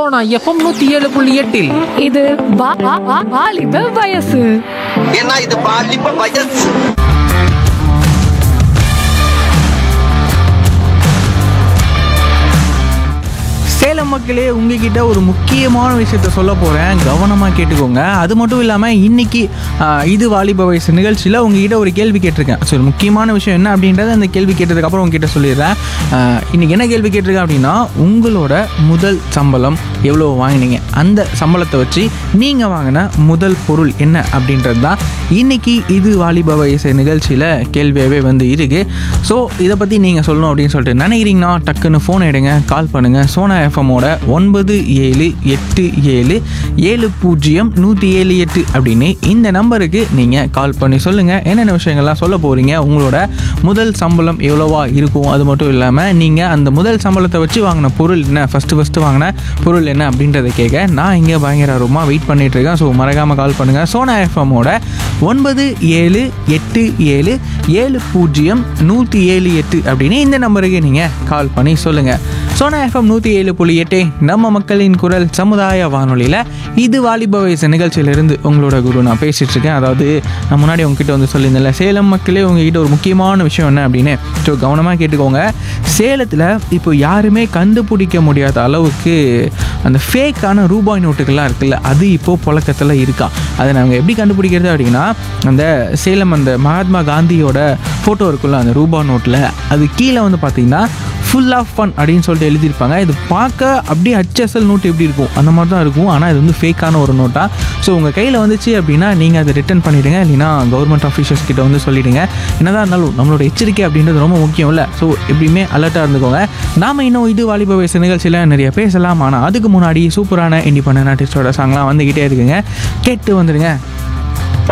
Sona FM நூத்தி ஏழு புள்ளி எட்டில் இது வா- வா- வா- வாலிப வயசு ஏன்னா இது பாலிப்ப வயசு சேலம் மக்களே உங்ககிட்ட ஒரு முக்கியமான விஷயத்த சொல்ல போகிறேன் கவனமாக கேட்டுக்கோங்க அது மட்டும் இல்லாமல் இன்னைக்கு ஆஹ், இது வாலிப வயசு நிகழ்ச்சியில் உங்ககிட்ட ஒரு கேள்வி கேட்டிருக்கேன் சரி முக்கியமான விஷயம் என்ன அப்படின்றத அந்த கேள்வி கேட்டதுக்கப்புறம் உங்ககிட்ட சொல்லிடுறேன் ஆஹ், இன்னைக்கு என்ன கேள்வி கேட்டிருக்கேன் அப்படின்னா உங்களோட முதல் சம்பளம் எவ்வளோ வாங்கினீங்க அந்த சம்பளத்தை வச்சு நீங்கள் வாங்கின முதல் பொருள் என்ன அப்படின்றது தான் இன்னைக்கு இது வாலிப வயசு நிகழ்ச்சியில் கேள்வியாகவே வந்து இருக்கு ஸோ இதை பற்றி நீங்கள் சொல்லணும் அப்படின்னு சொல்லிட்டு நினைக்கிறீங்கன்னா டக்குன்னு ஃபோன் எடுங்க கால் பண்ணுங்கள் சோனா எஃப்எம்மோட ஒன்பது ஏழு எட்டு ஏழு ஏழு பூஜ்ஜியம் நூற்றி ஏழு எட்டு அப்படின்னு இந்த நம்பருக்கு நீங்கள் கால் பண்ணி சொல்லுங்கள் என்னென்ன விஷயங்கள்லாம் சொல்ல போகிறீங்க உங்களோட முதல் சம்பளம் எவ்வளோவா இருக்கும் அது மட்டும் இல்லாமல் நீங்கள் அந்த முதல் சம்பளத்தை வச்சு வாங்கின பொருள் என்ன ஃபஸ்ட்டு ஃபஸ்ட்டு வாங்கின பொருள் என்ன அப்படின்றத கேட்க நான் இங்கே பயங்கர ஆர்வமாக வெயிட் பண்ணிட்டு இருக்கேன் ஸோ மறக்காமல் கால் பண்ணுங்கள் சோனா எஃப்எம்மோட ஒன்பது ஏழு எட்டு ஏழு ஏழு பூஜ்ஜியம் நூற்றி ஏழு எட்டு அப்படின்னு இந்த நம்பருக்கு நீங்கள் கால் பண்ணி சொல்லுங்கள் சோனா எஃப்எம் நூற்றி ஏழு புள்ளி எட்டு நம்ம மக்களின் குரல் சமுதாய வானொலியில் இது வாலிப வயசு நிகழ்ச்சியிலிருந்து உங்களோட குரு நான் பேசிகிட்டு இருக்கேன் அதாவது நான் முன்னாடி உங்ககிட்ட வந்து சொல்லியிருந்தேன்ல சேலம் மக்களே உங்ககிட்ட ஒரு முக்கியமான விஷயம் என்ன அப்படின்னு ஸோ கவனமாக கேட்டுக்கோங்க சேலத்தில் இப்போ யாருமே கண்டுபிடிக்க முடியாத அளவுக்கு அந்த ஃபேக்கான ரூபாய் நோட்டுகள்லாம் இருக்குல்ல அது இப்போது புழக்கத்தில் இருக்கா அதை நாங்கள் எப்படி கண்டுபிடிக்கிறது அப்படின்னா அந்த சேலம் அந்த மகாத்மா காந்தியோட ஃபோட்டோ இருக்குல்ல அந்த ரூபா நோட்டில் அது கீழே வந்து பார்த்தீங்கன்னா ஃபுல் ஆஃப் ஃபன் அப்படின்னு சொல்லிட்டு எழுதியிருப்பாங்க இது பார்க்க அப்படியே ஹச்எஸ்எல் நோட் எப்படி இருக்கும் அந்த மாதிரி தான் இருக்கும் ஆனால் இது வந்து ஃபேக்கான ஒரு நோட்டா ஸோ உங்கள் கையில் வந்துச்சு அப்படின்னா நீங்கள் அதை ரிட்டர்ன் பண்ணிவிடுங்க இல்லைன்னா கவர்மெண்ட் ஆஃபீஸர்ஸ் கிட்ட வந்து சொல்லிவிடுங்க என்னதான் இருந்தாலும் நம்மளோட எச்சரிக்கை அப்படின்றது ரொம்ப முக்கியம் இல்லை ஸோ எப்படியுமே அலர்ட்டாக இருந்துக்கோங்க நாம இன்னும் இது வாலிப வயசு நிகழ்ச்சியில் நிறைய பேசலாம் ஆனால் அதுக்கு முன்னாடி சூப்பரான இண்டிபெண்ட் ஆர்டிஸ்டோட சாங்லாம் வந்துக்கிட்டே இருக்குங்க கேட்டு வந்துடுங்க